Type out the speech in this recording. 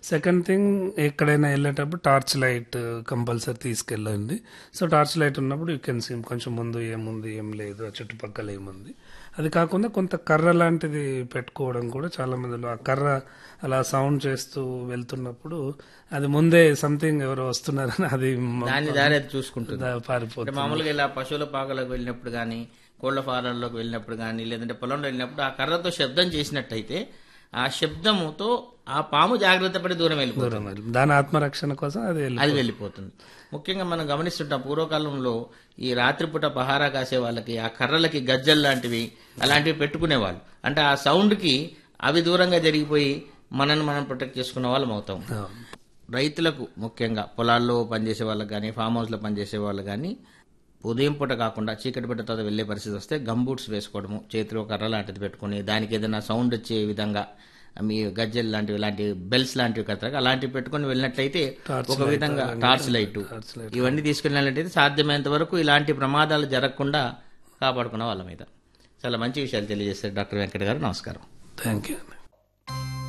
second thing ఎక్కడైనా వెళ్ళేటప్పుడు torch light compulsory తీసుకెళ్ళండి సో టార్చ్ లైట్ ఉన్నప్పుడు యూ కెన్ సీమ్ కొంచెం ముందు ఏముంది ఏం లేదు ఆ చుట్టుపక్కల ఏముంది అది కాకుండా కొంత కర్ర లాంటిది పెట్టుకోవడం కూడా చాలా మందిలో ఆ కర్ర అలా సౌండ్ చేస్తూ వెళ్తున్నప్పుడు అది ముందే సంథింగ్ ఎవరో వస్తున్నారని అది మ- దాన్ని దారి అది చూసుకుంటుంది దా- అంటే పారిపోతుంది మామూలుగా ఇలా పశువుల పాకలకు వెళ్ళినప్పుడు కానీ కోళ్ల ఫారాల్లోకి వెళ్ళినప్పుడు కానీ లేదంటే పొలంలో వెళ్ళినప్పుడు ఆ కర్రతో శబ్దం చేసినట్టయితే ఆ శబ్దముతో ఆ పాము జాగ్రత్త పడి దూరం వెళ్ళిపోతుంది దూరం వెళ్ళి- దాని ఆత్మరక్షణ కోసం అది వెళ్ళి అది వెళ్ళిపోతుంది ముఖ్యంగా మనం గమనిస్తుంటాం పూర్వకాలంలో ఈ రాత్రిపూట పహారా కాసే వాళ్ళకి ఆ కర్రలకి గజ్జలు లాంటివి అలాంటివి పెట్టుకునేవాళ్ళు అంటే ఆ సౌండ్కి అవి దూరంగా జరిగిపోయి మనల్ని మనం ప్రొటెక్ట్ చేసుకున్న వాళ్ళం అవుతాం రైతులకు ముఖ్యంగా పొలాల్లో పనిచేసే వాళ్ళకి కానీ ఫామ్ హౌస్లో పనిచేసే వాళ్ళు కానీ ఉదయం పూట కాకుండా చీకటి పెట్ట తర్వాత వెళ్ళే పరిస్థితి వస్తే గమ్ బూట్స్ వేసుకోవడము చేతిలో కర్ర లాంటిది పెట్టుకుని దానికి ఏదైనా సౌండ్ వచ్చే విధంగా మీ గజ్జెలు లాంటివి ఇలాంటి బెల్స్ లాంటివి కడతారు అలాంటివి పెట్టుకొని వెళ్ళినట్లయితే ఒక విధంగా టార్చ్ లైట్ టార్చ్ లైట్ ఇవన్నీ తీసుకెళ్ళినట్లయితే సాధ్యమైనంత వరకు ఇలాంటి ప్రమాదాలు జరగకుండా కాపాడుకున్న వాళ్ళ మీద చాలా మంచి విషయాలు తెలియజేస్తారు డాక్టర్ వెంకట గారు నమస్కారం థ్యాంక్ యూ